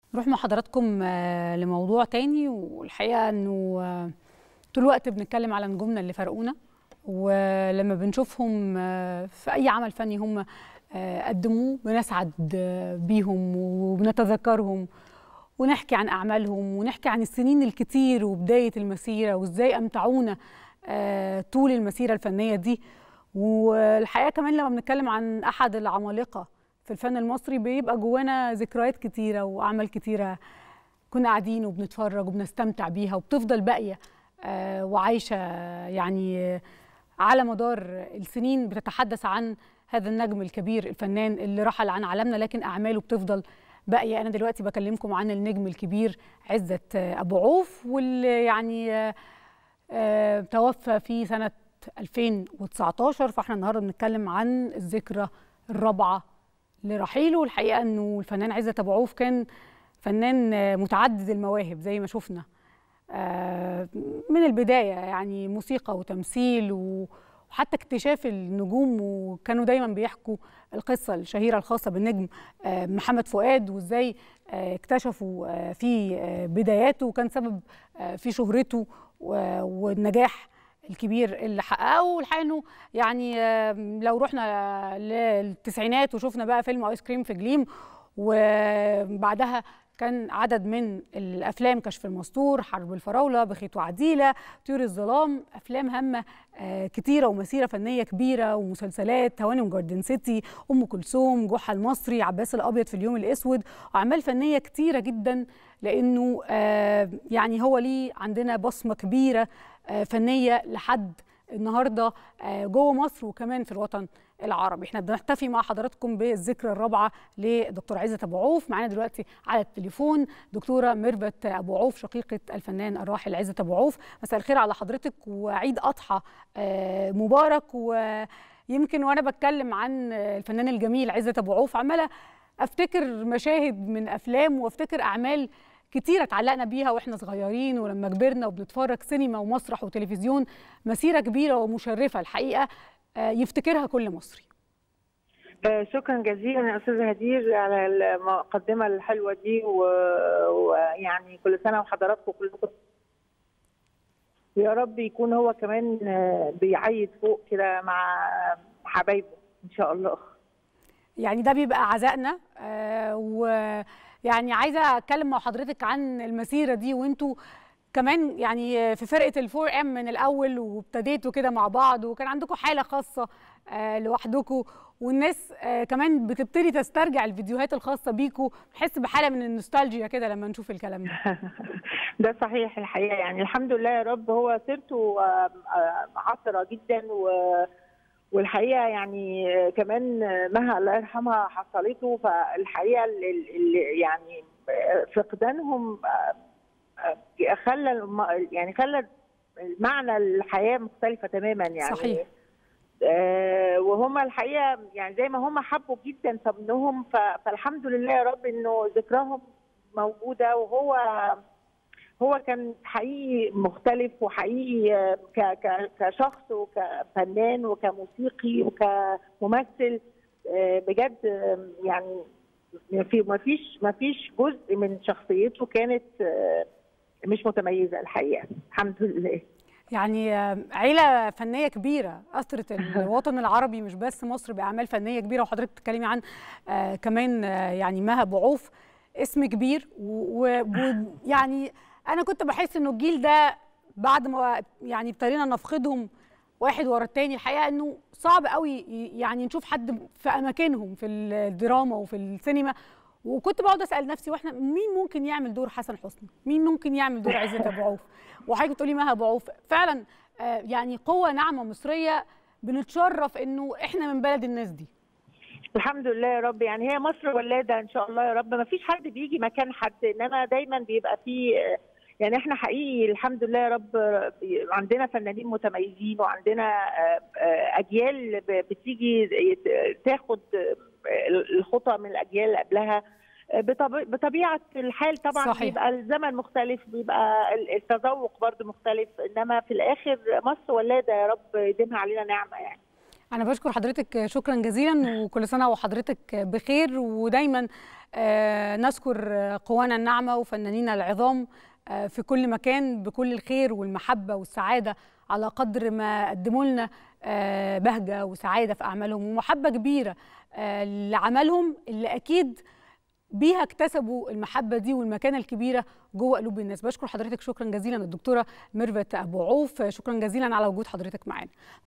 نروح مع حضراتكم آه، لموضوع تاني والحقيقه انه آه، طول الوقت بنتكلم على نجومنا اللي فرقونا ولما بنشوفهم آه، في اي عمل فني هم آه، قدموه بنسعد آه، بيهم وبنتذكرهم ونحكي عن اعمالهم ونحكي عن السنين الكتير وبدايه المسيره وازاي امتعونا آه، طول المسيره الفنيه دي والحقيقه كمان لما بنتكلم عن احد العمالقه في الفن المصري بيبقى جوانا ذكريات كتيره واعمال كتيره كنا قاعدين وبنتفرج وبنستمتع بيها وبتفضل باقيه آه، وعايشه يعني آه، على مدار السنين بتتحدث عن هذا النجم الكبير الفنان اللي رحل عن عالمنا لكن اعماله بتفضل باقيه انا دلوقتي بكلمكم عن النجم الكبير عزت آه، ابو عوف واللي يعني آه، آه، توفى في سنه 2019 فاحنا النهارده بنتكلم عن الذكرى الرابعه لرحيله الحقيقه انه الفنان عزت ابو عوف كان فنان آه، متعدد المواهب زي ما شفنا آه، من البدايه يعني موسيقى وتمثيل و- وحتى اكتشاف النجوم وكانوا دايما بيحكوا القصه الشهيره الخاصه بالنجم آه، محمد فؤاد وازاي آه، اكتشفوا آه، في آه، بداياته وكان سبب آه، في شهرته و- والنجاح الكبير اللي حققه والحقيقه انه يعني آه، لو رحنا للتسعينات وشفنا بقى فيلم ايس كريم في جليم وبعدها كان عدد من الافلام كشف المستور حرب الفراوله بخيت وعديله طيور الظلام افلام هامه آه، كتيره ومسيره فنيه كبيره ومسلسلات هوانم جاردن سيتي ام كلثوم جحا المصري عباس الابيض في اليوم الاسود واعمال فنيه كتيره جدا لانه آه، يعني هو ليه عندنا بصمه كبيره آه، فنيه لحد النهارده آه، جوه مصر وكمان في الوطن العربي احنا بنحتفي مع حضراتكم بالذكرى الرابعه لدكتور عزت ابو عوف معانا دلوقتي على التليفون دكتوره ميرفت ابو عوف شقيقه الفنان الراحل عزت ابو عوف مساء الخير على حضرتك وعيد اضحى آه، مبارك ويمكن وانا بتكلم عن الفنان الجميل عزت ابو عوف عماله افتكر مشاهد من افلام وافتكر اعمال كتيرة اتعلقنا بيها واحنا صغيرين ولما كبرنا وبنتفرج سينما ومسرح وتلفزيون مسيرة كبيرة ومشرفة الحقيقة آه، يفتكرها كل مصري آه، شكرا جزيلا يا استاذه هدير على المقدمه الحلوه دي و- ويعني كل سنه وحضراتكم كلكم يا رب يكون هو كمان آه، بيعيد فوق كده مع حبايبه ان شاء الله يعني ده بيبقى عزائنا آه، ويعني عايزة أتكلم مع حضرتك عن المسيرة دي وانتوا كمان يعني في فرقة الفور ام من الأول وابتديتوا كده مع بعض وكان عندكم حالة خاصة آه، لوحدكم والناس آه، كمان بتبتدي تسترجع الفيديوهات الخاصة بيكوا نحس بحالة من النوستالجيا كده لما نشوف الكلام ده ده صحيح الحقيقه يعني الحمد لله يا رب هو سيرته آه، آه، عطره جدا و والحقيقه يعني آه، كمان آه، مها الله يرحمها حصلته فالحقيقه ال- ال- ال- يعني آه، فقدانهم آه، آه، خلى الم- يعني خلى معنى الحياه مختلفه تماما يعني صحيح. آه، وهم الحقيقه يعني زي ما هم حبوا جدا فابنهم ف- فالحمد لله يا رب انه ذكراهم موجوده وهو هو كان حقيقي مختلف وحقيقي آه، ك- ك- كشخص وكفنان وكموسيقي وكممثل آه، بجد آه، يعني في ما فيش ما فيش جزء من شخصيته كانت آه، مش متميزه الحقيقه الحمد لله يعني آه، عيلة فنية كبيرة أثرت الوطن العربي مش بس مصر بأعمال فنية كبيرة وحضرتك بتتكلمي عن آه، كمان آه، يعني مها أبو عوف اسم كبير ويعني أنا كنت بحس إنه الجيل ده بعد ما يعني ابتدينا نفقدهم واحد ورا التاني الحقيقة إنه صعب قوي ي- يعني نشوف حد في أماكنهم في الدراما وفي السينما وكنت بقعد اسال نفسي واحنا مين ممكن يعمل دور حسن حسني؟ مين ممكن يعمل دور عزت ابو عوف؟ وحضرتك بتقولي مها ابو عوف فعلا آه، يعني قوه ناعمه مصريه بنتشرف انه احنا من بلد الناس دي الحمد لله يا رب يعني هي مصر ولاده ان شاء الله يا رب ما فيش حد بيجي مكان حد انما دايما بيبقى فيه يعني احنا حقيقي الحمد لله يا رب عندنا فنانين متميزين وعندنا آه، آه، اجيال ب- بتيجي يت- تاخد آه، الخطى من الاجيال اللي قبلها آه، بطبي- بطبيعه الحال طبعا صحيح. بيبقى الزمن مختلف بيبقى ال- التذوق برضه مختلف انما في الاخر مصر ولاده يا رب يديمها علينا نعمه يعني انا بشكر حضرتك شكرا جزيلا وكل سنه وحضرتك بخير ودايما نذكر قوانا الناعمه وفنانين العظام في كل مكان بكل الخير والمحبه والسعاده على قدر ما قدموا لنا بهجه وسعاده في اعمالهم ومحبه كبيره لعملهم اللي اكيد بيها اكتسبوا المحبه دي والمكانه الكبيره جوه قلوب الناس بشكر حضرتك شكرا جزيلا الدكتوره ميرفت ابو عوف شكرا جزيلا على وجود حضرتك معانا